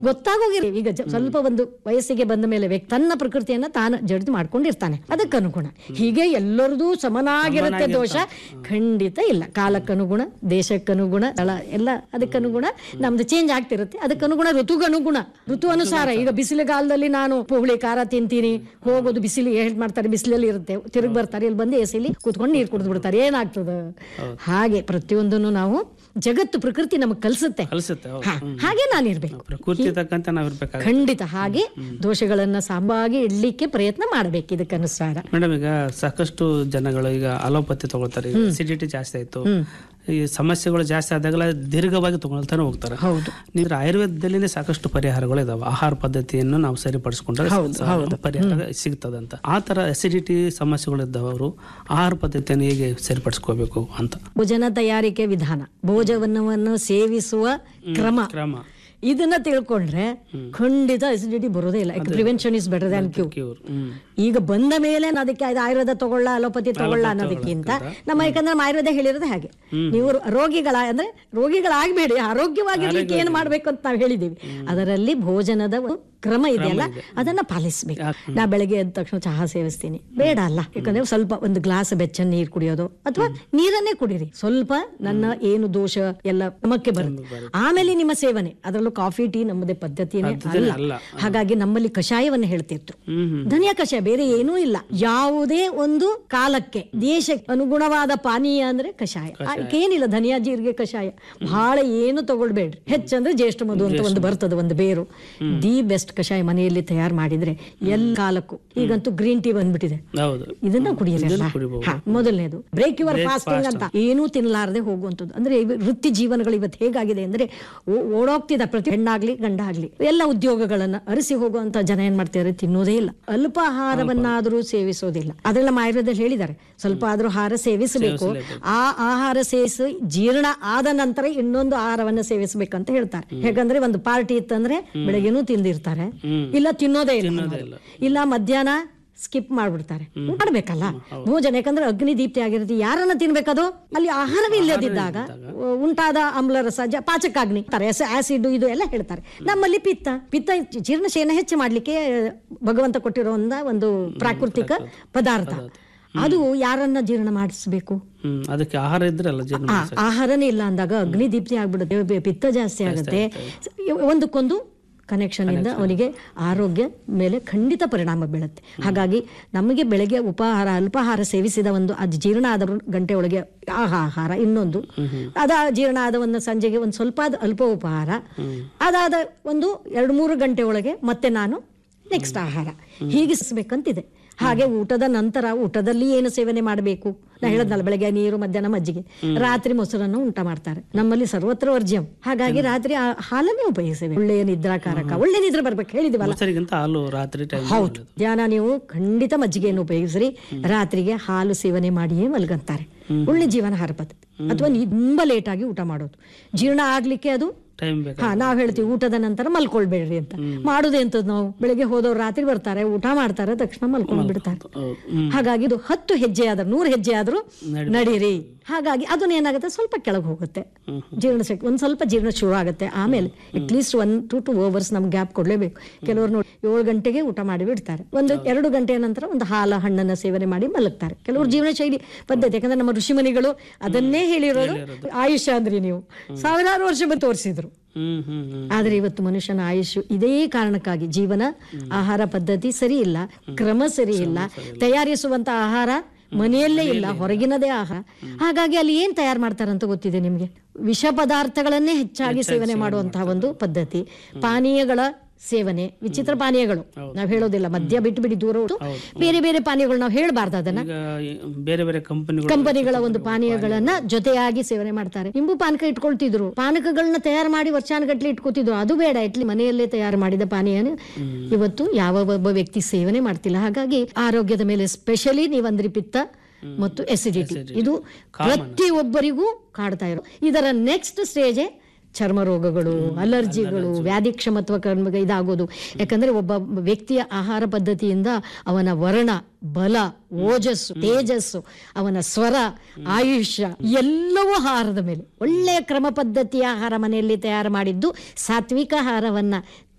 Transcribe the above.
ಗೊತ್ತಾಗೋಗಿರಿ ಈಗ ಜ- ಸ್ವಲ್ಪ ಒಂದು ವಯಸ್ಸಿಗೆ ಬಂದ ಮೇಲೆ ವ್ಯಕ್ತಿ ತನ್ನ ಪ್ರಕೃತಿಯನ್ನ ತಾನು ಜಡಿದು ಮಾಡ್ಕೊಂಡಿರ್ತಾನೆ ಅದಕ್ಕನುಗುಣ ಹೀಗೆ ಎಲ್ಲರದು ಸಮನಾಗಿರುತ್ತೆ ದೋಷ ಖಂಡಿತ ಇಲ್ಲ ಕಾಲಕ್ಕನುಗುಣ ದೇಶಕ್ಕನುಗುಣ ಸ್ಥಳ ಎಲ್ಲ ಅದಕ್ಕನುಗುಣ ನಮ್ದು ಚೇಂಜ್ ಆಗ್ತಿರುತ್ತೆ ಅದಕ್ಕನುಗುಣ ಋತುಗನುಗುಣ ಋತು ಅನುಸಾರ ಈಗ ಬಿಸಿಲುಗಾಲದಲ್ಲಿ ನಾನು ಹುಳಿ ಖಾರ ತಿಂತೀನಿ ಹೋಗೋದು ಬಿಸಿಲು ಹೇಳ್ ಮಾಡ್ತಾರೆ ಬಿಸಿಲಲ್ಲಿ ಇರುತ್ತೆ ತಿರುಗಿ ಬರ್ತಾರೆ ಇಲ್ಲಿ ಬಂದು ಎಸಿಲಿ ಕೂತ್ಕೊಂಡು ನೀರು ಕುಡಿದು ಬಿಡ್ತಾರೆ ಏನಾಗ್ತದೆ ಹಾಗೆ ಪ್ರತಿಯೊಂದನ್ನು ನಾವು ಜಗತ್ತು ಪ್ರಕೃತಿ ನಮಗೆ ಕಲಿಸುತ್ತೆ ಕಲಿಸುತ್ತೆ ಹೌದು. ಹಾ, ಹಾಗೆ ನಾನಿರ್ಬೇಕು ಪ್ರಕೃತಿ ತಕ್ಕಂತೆ ನಾವ್ ಇರ್ಬೇಕಾಗುತ್ತೆ ಖಂಡಿತ ಹಾಗೆ ದೋಷಗಳನ್ನ ಸಾಂಬಾಗಿ ಇಡ್ಲಿಕ್ಕೆ ಪ್ರಯತ್ನ ಮಾಡ್ಬೇಕು ಇದಕ್ಕನುಸಾರ ಮೇಡಮ್ ಈಗ ಸಾಕಷ್ಟು ಜನಗಳು ಈಗ ಅಲೋಪತಿ ತಗೊಳ್ತಾರೆ ಅಸಿಡಿಟಿ ಜಾಸ್ತಿ ಆಯ್ತು ಈ ಸಮಸ್ಯೆಗಳು ಜಾಸ್ತಿ ಆದಾಗಲ ದೀರ್ಘವಾಗಿ ತಗೊಳ್ತಾನೆ ಹೋಗ್ತಾರೆ ಹೌದು ನೀವು ಆಯುರ್ವೇದದಲ್ಲಿನೇ ಸಾಕಷ್ಟು ಪರಿಹಾರಗಳು ಇದಾವೆ ಆಹಾರ ಪದ್ಧತಿಯನ್ನು ನಾವು ಸರಿಪಡಿಸ್ಕೊಂಡ್ರೆ ಸ- ಪರಿಹಾರ ಸಿಗ್ತದಂತ ಆ ತರ ಅಸಿಡಿಟಿ ಸಮಸ್ಯೆಗಳು ಇದ್ದವರು ಆಹಾರ ಪದ್ಧತಿಯನ್ನು ಹೇಗೆ ಸರಿಪಡಿಸ್ಕೋಬೇಕು ಅಂತ ಭೋಜನ ತಯಾರಿಕೆ ವಿಧಾನ ಭೋಜನವನ್ನು ಸೇವಿಸುವ ಕ್ರಮ ಕ್ರಮ ಇದನ್ನ ತಿಳ್ಕೊಂಡ್ರೆ ಖಂಡಿತ ಅಸಿಡಿಟಿ ಬರೋದೇ ಇಲ್ಲ ಪ್ರಿವೆನ್ಷನ್ ಇಸ್ ಬೆಟರ್ ದ್ಯಾನ್ ಕ್ಯೂ ಕ್ಯೂರ್ ಹ್ಮ್ ಈಗ ಬಂದ ಮೇಲೆ ನಾನು ಅದಕ್ಕೆ ಅದು ಆಯುರ್ವೇದ ತಗೊಳ್ಳ ಅಲೋಪತಿ ತಗೊಳ್ಳ ಅನ್ನೋದಕ್ಕಿಂತ ನಮ್ಮ ಯಾಕಂದ್ರೆ ನಮ್ಮ ಆಯುರ್ವೇದ ಹೇಳಿರೋದು ಹಾಗೆ ನೀವು ರೋಗಿಗಳ ಅಂದ್ರೆ ರೋಗಿಗಳಾಗಬೇಡಿ ಆರೋಗ್ಯವಾಗಿರ್ಲಿಕ್ಕೆ ಏನು ಮಾಡ್ಬೇಕು ಅಂತ ನಾವು ಹೇಳಿದೀವಿ ಅದರಲ್ಲಿ ಭೋಜನದ ಒಂದು ಕ್ರಮ ಇದೆಯಲ್ಲ ಅದನ್ನ ಪಾಲಿಸ್ಬೇಕು ನಾ ಬೆಳಗ್ಗೆ ಎದ್ದ ತಕ್ಷಣ ಚಹಾ ಸೇವಿಸ್ತೀನಿ ಬೇಡ ಅಲ್ಲ ಯಾಕಂದ್ರೆ ಸ್ವಲ್ಪ ಒಂದು ಗ್ಲಾಸ್ ಬೆಚ್ಚ ನೀರ್ ಕುಡಿಯೋದು ಅಥವಾ ನೀರನ್ನೇ ಕುಡೀರಿ ಸ್ವಲ್ಪ ನನ್ನ ಏನು ದೋಷ ಎಲ್ಲ ನಮಕ್ಕೆ ಬರುತ್ತೆ ಆಮೇಲೆ ನಿಮ್ಮ ಸೇವನೆ ಅದರಲ್ಲೂ ಕಾಫಿ ಟೀ ನಮ್ಮದೇ ಪದ್ಧತಿನೇ ಅಲ್ಲ ಅಲ್ಲ. ಹಾಗಾಗಿ ನಮ್ಮಲ್ಲಿ ಕಷಾಯವನ್ನ ಹೇಳ್ತಿದ್ರು ಹ್ಮ್ ಹ್ಮ್ ಧನಿಯ ಕಷಾಯ ಬೇರೆ ಏನೂ ಇಲ್ಲ ಯಾವುದೇ ಒಂದು ಕಾಲಕ್ಕೆ ದೇಶಕ್ಕೆ ಅನುಗುಣವಾದ ಪಾನೀಯ ಅಂದ್ರೆ ಕಷಾಯ ಏನಿಲ್ಲ ಧನಿಯಾ ಜೀರಿಗೆ ಕಷಾಯ ಬಹಳ ಏನು ತಗೊಳ್ಬೇಡ್ರಿ ಹೆಚ್ಚಂದ್ರೆ ಜ್ಯೇಷ್ಠ ಮಧು ಅಂತ ಒಂದು ಬರ್ತದೆ ಒಂದು ಬೇರು ದಿ ಬೆಸ್ಟ್ ಕಷಾಯ ಮನೆಯಲ್ಲಿ ತಯಾರು ಮಾಡಿದ್ರೆ ಎಲ್ಲ ಕಾಲಕ್ಕೂ ಈಗಂತೂ ಗ್ರೀನ್ ಟೀ ಬಂದ್ಬಿಟ್ಟಿದೆ ಹೌದು ಇದನ್ನ ಕುಡಿಯಿರಲ್ಲ ಕುಡಿಬಹುದು. ಹಾ, ಮೊದಲನೇದು ಬ್ರೇಕ್ ಯುವರ್ ಫಾಸ್ಟಿಂಗ್ ಅಂತ ಏನೂ ತಿನ್ನಲಾರದೆ ಹೋಗುವಂಥದ್ದು ಅಂದ್ರೆ ಇವ- ವೃತ್ತಿ ಜೀವನಗಳು ಇವತ್ತು ಹೇಗಾಗಿದೆ ಅಂದ್ರೆ ಓ- ಓಡೋಗ್ತಿದ ಪ್ರತಿ ಹೆಣ್ಣಾಗ್ಲಿ ಗಂಡ ಆಗ್ಲಿ ಎಲ್ಲ ಉದ್ಯೋಗಗಳನ್ನ ಅರಿಸಿ ಹೋಗುವಂತ ಜನ ಏನ್ ಮಾಡ್ತಿದ್ದಾರೆ ತಿನ್ನೋದೇ ಇಲ್ಲ ಅಲ್ಪ ಆಹಾರವನ್ನಾದರೂ ಸೇವಿಸೋದಿಲ್ಲ ಅದೆಲ್ಲ ಆಯುರ್ವೇದದಲ್ಲಿ ಹೇಳಿದ್ದಾರೆ ಸ್ವಲ್ಪ ಆದ್ರೂ ಆಹಾರ ಸೇವಿಸಬೇಕು ಆ ಆಹಾರ ಸೇವಿಸಿ ಜೀರ್ಣ ಆದ ನಂತರ ಇನ್ನೊಂದು ಆಹಾರವನ್ನ ಸೇವಿಸಬೇಕಂತ ಹೇಳ್ತಾರೆ ಹೇಗಂದ್ರೆ ಒಂದು ಪಾರ್ಟಿ ಇತ್ತಂದ್ರೆ ಬೆಳಗ್ಗೆನೂ ತಿಂದಿರ್ತಾರೆ ಇಲ್ಲ ತಿನ್ನೋದೇ ಇಲ್ಲ ಇಲ್ಲ ಮಧ್ಯಾಹ್ನ ಸ್ಕಿಪ್ ಮಾಡ್ಬಿಡ್ತಾರೆ ಮಾಡ್ಬೇಕಲ್ಲ ಭೋಜನ ಯಾಕಂದ್ರೆ ಅಗ್ನಿ ದೀಪ್ತಿ ಆಗಿರುತ್ತೆ ಯಾರನ್ನ ತಿನ್ಬೇಕದು ಅಲ್ಲಿ ಆಹಾರವೇ ಇಲ್ಲದಿದ್ದಾಗ ಉಂಟಾದ ಆಮ್ಲರಸ ಜ- ಪಾಚಕಾಗ್ನಿ ಆಸಿಡ್ ಇದು ಎಲ್ಲ ಹೇಳ್ತಾರೆ ನಮ್ಮಲ್ಲಿ ಪಿತ್ತ ಪಿತ್ತ ಜೀರ್ಣಶಯನ ಹೆಚ್ಚು ಮಾಡ್ಲಿಕ್ಕೆ ಭಗವಂತ ಕೊಟ್ಟಿರೋ ಒಂದು ಪ್ರಾಕೃತಿಕ ಪದಾರ್ಥ ಅದು ಯಾರನ್ನ ಜೀರ್ಣ ಮಾಡಿಸ್ಬೇಕು ಹ್ಮ್ ಅದಕ್ಕೆ ಆಹಾರ ಇದ್ರಲ್ಲ ಜೀರ್ಣ ಆ, ಆಹಾರನೇ ಇಲ್ಲ ಅಂದಾಗ ಅಗ್ನಿ ದೀಪ್ತಿ ಆಗ್ಬಿಡುತ್ತೆ ಬೆ- ಪಿತ್ತ ಜಾಸ್ತಿ ಆಗುತ್ತೆ ಒಂದಕ್ಕೊಂದು ಕನೆಕ್ಷನ್ ಇಂದ ಅವನಿಗೆ ಆರೋಗ್ಯ ಮೇಲೆ ಖಂಡಿತ ಪರಿಣಾಮ ಬೀಳುತ್ತೆ ಹಾಗಾಗಿ ನಮಗೆ ಬೆಳಗ್ಗೆ ಉಪಹಾರ ಅಲ್ಪಾಹಾರ ಸೇವಿಸಿದ ಒಂದು ಅದು ಜೀರ್ಣ ಆದ ಗಂಟೆ ಒಳಗೆ ಆಹಾ ಆಹಾರ ಇನ್ನೊಂದು ಅದ ಜೀರ್ಣ ಆದ ಒಂದು ಸಂಜೆಗೆ ಒಂದು ಸ್ವಲ್ಪ ಆದ ಅಲ್ಪ ಉಪಹಾರ ಅದಾದ ಒಂದು ಎರಡು ಮೂರು ಗಂಟೆ ಒಳಗೆ ಮತ್ತೆ ನಾನು ನೆಕ್ಸ್ಟ್ ಆಹಾರ ಹೀಗೆ ಬೇಕಂತಿದೆ ಹಾಗೆ ಊಟದ ನಂತರ ಊಟದಲ್ಲಿ ಏನು ಸೇವನೆ ಮಾಡಬೇಕು ನಾ ಹೇಳದ್ನಲ್ಲ ಬೆಳಗ್ಗೆ ನೀರು ಮಧ್ಯಾಹ್ನ ಮಜ್ಜಿಗೆ ರಾತ್ರಿ ಮೊಸರನ್ನು ಊಟ ಮಾಡ್ತಾರೆ ನಮ್ಮಲ್ಲಿ ಸರ್ವತ್ರ ವರ್ಜ್ಯಂ ಹಾಗಾಗಿ ರಾತ್ರಿ ಆ ಹಾಲನ್ನೇ ಉಪಯೋಗಿಸಬೇಕು ಒಳ್ಳೆಯ ನಿದ್ರಾಕಾರಕ ಒಳ್ಳೆ ನಿದ್ರೆ ಬರ್ಬೇಕು ಹೇಳಿದಿವಲ್ಲ ಮೊಸರಿಗಿಂತ ಹಾಲು ರಾತ್ರಿ ಟೈಮ್ ಹೌದು ಧ್ಯಾನ ನೀವು ಖಂಡಿತ ಮಜ್ಜಿಗೆಯನ್ನು ಉಪಯೋಗಿಸ್ರಿ ರಾತ್ರಿಗೆ ಹಾಲು ಸೇವನೆ ಮಾಡಿಯೇ ಮಲ್ಗಂತಾರೆ ಒಳ್ಳೆ ಜೀವನಾಹಾರ ಪದ್ಧತಿ ಅಥವಾ ನೀವು ತುಂಬಾ ಲೇಟ್ ಆಗಿ ಊಟ ಮಾಡೋದು ಜೀರ್ಣ ಆಗ್ಲಿಕ್ಕೆ ಅದು ಟೈಮ್ ಬೇಕು ಹಾ ನಾವ್ ಹೇಳ್ತೀವಿ ಊಟದ ನಂತರ ಮಲ್ಕೊಳ್ಬೇಡ್ರಿ ಅಂತ ಮಾಡುದೇ ಅಂತದ್ ನಾವು ಬೆಳಿಗ್ಗೆ ಹೋದವ್ರು ರಾತ್ರಿ ಬರ್ತಾರೆ ಊಟ ಮಾಡ್ತಾರೆ ತಕ್ಷಣ ಮಲ್ಕೊಂಡ್ ಬಿಡ್ತಾರೆ ಹೌದು. ಹ್ಮ್ ಹಾಗಾಗಿ ಇದು ಹತ್ತು ಹೆಜ್ಜೆ ಆದ್ರೆ ನೂರು ಹೆಜ್ಜೆ ಆದ್ರೂ ನಡೀರಿ ಹಾಗಾಗಿ ಅದನ್ನ ಏನಾಗುತ್ತೆ ಸ್ವಲ್ಪ ಕೆಳಗೆ ಹೋಗುತ್ತೆ ಜೀರ್ಣ ಶಕ್ತಿ ಒಂದ್ ಸ್ವಲ್ಪ ಜೀರ್ಣ ಶುರು ಆಗುತ್ತೆ ಆಮೇಲೆ at least one two two hours ನಮ್ಗೆ ಗ್ಯಾಪ್ ಕೊಡ್ಲೇಬೇಕು ಕೆಲವರು ನೋಡಿ ಏಳು ಗಂಟೆಗೆ ಊಟ ಮಾಡಿ ಬಿಡ್ತಾರೆ ಒಂದು ಎರಡು ಗಂಟೆಯ ನಂತರ ಒಂದು ಹಾಲ ಹಣ್ಣನ್ನ ಸೇವನೆ ಮಾಡಿ ಮಲಗ್ತಾರೆ ಕೆಲವರು ಜೀವನ ಶೈಲಿ ಪದ್ಧತಿ ಯಾಕಂದ್ರೆ ನಮ್ಮ ಋಷಿಮುನಿಗಳು ಅದನ್ನೇ ಹೇಳಿರೋದು ಆಯುಷ್ಯ ಅಂದ್ರಿ ನೀವು ಸಾವಿರಾರು ವರ್ಷ ಬಂದು ತೋರಿಸಿದ್ರು ಹ್ಮ್ ಹ್ಮ್ ಹ್ಮ್ ಆದರೆ ಇವತ್ತು ಮನುಷ್ಯನ ಆಯುಷ್ ಇದೇ ಕಾರಣಕ್ಕಾಗಿ ಜೀವನ ಆಹಾರ ಪದ್ಧತಿ ಸರಿ ಇಲ್ಲ ಕ್ರಮ ಸರಿ ಇಲ್ಲ ತಯಾರಿಸುವಂತ ಆಹಾರ ಮನೆಯಲ್ಲೇ ಇಲ್ಲ ಹೊರಗಿನದೇ ಆಹಾರ ಹಾಗಾಗಿ ಅಲ್ಲಿ ಏನ್ ತಯಾರು ಮಾಡ್ತಾರಂತ ಗೊತ್ತಿದೆ ನಿಮ್ಗೆ ವಿಷ ಪದಾರ್ಥಗಳನ್ನೇ ಹೆಚ್ಚಾಗಿ ಸೇವನೆ ಮಾಡುವಂತಹ ಒಂದು ಪದ್ಧತಿ ಪಾನೀಯಗಳ ಸೇವನೆ ವಿಚಿತ್ರ ಪಾನೀಯಗಳು ನಾವ್ ಹೇಳೋದಿಲ್ಲ ಮದ್ಯ ಬಿಟ್ಟು ಬಿಡಿ ದೂರ ಉಂಟು ಬೇರೆ ಬೇರೆ ಪಾನೀಯಗಳು ನಾವು ಹೇಳ್ಬಾರ್ದು ಅದನ್ನ ಈಗ ಈ ಬೇರೆ ಬೇರೆ ಕಂಪನಿಗಳು ಕಂಪನಿಗಳ ಒಂದು ಪಾನೀಯಗಳನ್ನ ಜೊತೆಯಾಗಿ ಸೇವನೆ ಮಾಡ್ತಾರೆ ನಿಂಬು ಪಾನಕ ಇಟ್ಕೊಳ್ತಿದ್ರು ಪಾನಕಗಳನ್ನ ತಯಾರು ಮಾಡಿ ವರ್ಷಾನುಗಟ್ಲೆ ಇಟ್ಕೋತಿದ್ರು ಅದು ಬೇಡ ಇಟ್ಲಿ ಮನೆಯಲ್ಲೇ ತಯಾರು ಮಾಡಿದ ಪಾನೀಯನ ಇವತ್ತು ಯಾವ ಒಬ್ಬ ವ್ಯಕ್ತಿ ಸೇವನೆ ಮಾಡ್ತಿಲ್ಲ ಹಾಗಾಗಿ ಆರೋಗ್ಯದ ಮೇಲೆ ಸ್ಪೆಷಲಿ ನೀವಂದ್ರಿ ಪಿತ್ತ ಮತ್ತು ಎಸಿಡಿಟಿ ಇದು ಪ್ರತಿಯೊಬ್ಬರಿಗೂ ಕಾಡ್ತಾ ಇರೋ ಇದರ ನೆಕ್ಸ್ಟ್ ಸ್ಟೇಜೇ ಚರ್ಮ ರೋಗಗಳು ಅಲರ್ಜಿಗಳು ವ್ಯಾಧಿ ಕ್ಷಮತ್ವ ಕರ್ಮ ಇದಾಗೋದು ಯಾಕಂದ್ರೆ ಒಬ್ಬ ವ್ಯಕ್ತಿಯ ಆಹಾರ ಪದ್ಧತಿಯಿಂದ ಅವನ ವರ್ಣ ಬಲ ಓಜಸ್ಸು ತೇಜಸ್ಸು ಅವನ ಸ್ವರ ಆಯುಷ್ಯ ಎಲ್ಲವೂ ಆಹಾರದ ಮೇಲೆ ಒಳ್ಳೆಯ ಕ್ರಮ ಪದ್ಧತಿಯ ಆಹಾರ ಮನೆಯಲ್ಲಿ ತಯಾರು ಮಾಡಿದ್ದು ಸಾತ್ವಿಕ ಆಹಾರವನ್ನ